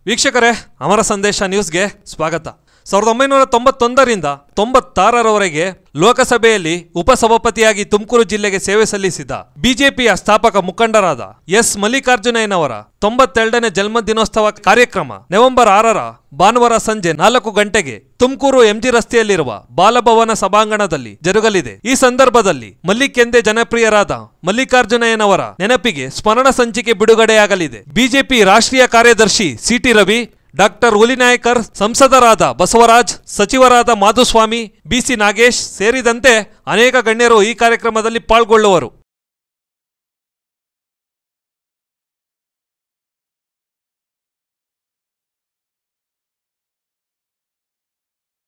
ವೀಕ್ಷಕರೇ ಅಮರ ಸಂದೇಶ ನ್ಯೂಸ್ಗೆ ಸ್ವಾಗತ ಸಾವಿರದ ಒಂಬೈನೂರ ತೊಂಬತ್ತೊಂದರಿಂದ ತೊಂಬತ್ತಾರರವರೆಗೆ ಲೋಕಸಭೆಯಲ್ಲಿ ಉಪಸಭಾಪತಿಯಾಗಿ ತುಮಕೂರು ಜಿಲ್ಲೆಗೆ ಸೇವೆ ಸಲ್ಲಿಸಿದ ಬಿಜೆಪಿಯ ಸ್ಥಾಪಕ ಮುಖಂಡರಾದ ಎಸ್ ಮಲ್ಲಿಕಾರ್ಜುನಯ್ಯನವರ ತೊಂಬತ್ತೆರಡನೇ ಜನ್ಮದಿನೋತ್ಸವ ಕಾರ್ಯಕ್ರಮ ನವೆಂಬರ್ ಆರರ ಭಾನುವಾರ ಸಂಜೆ ನಾಲ್ಕು ಗಂಟೆಗೆ ತುಮಕೂರು ಎಂಜಿ ರಸ್ತೆಯಲ್ಲಿರುವ ಬಾಲಭವನ ಸಭಾಂಗಣದಲ್ಲಿ ಜರುಗಲಿದೆ ಈ ಸಂದರ್ಭದಲ್ಲಿ ಮಲ್ಲಿಕೆಂದೇ ಜನಪ್ರಿಯರಾದ ಮಲ್ಲಿಕಾರ್ಜುನಯ್ಯನವರ ನೆನಪಿಗೆ ಸ್ಮರಣ ಸಂಚಿಕೆ ಬಿಡುಗಡೆಯಾಗಲಿದೆ ಬಿಜೆಪಿ ರಾಷ್ಟ್ರೀಯ ಕಾರ್ಯದರ್ಶಿ ಸಿಟಿ ರವಿ ಡಾಕ್ಟರ್ ಹುಲಿನಾಯ್ಕರ್ ಸಂಸದರಾದ ಬಸವರಾಜ್ ಸಚಿವರಾದ ಮಾಧುಸ್ವಾಮಿ ಬಿಸಿ ನಾಗೇಶ್ ಸೇರಿದಂತೆ ಅನೇಕ ಗಣ್ಯರು ಈ ಕಾರ್ಯಕ್ರಮದಲ್ಲಿ ಪಾಲ್ಗೊಳ್ಳುವರು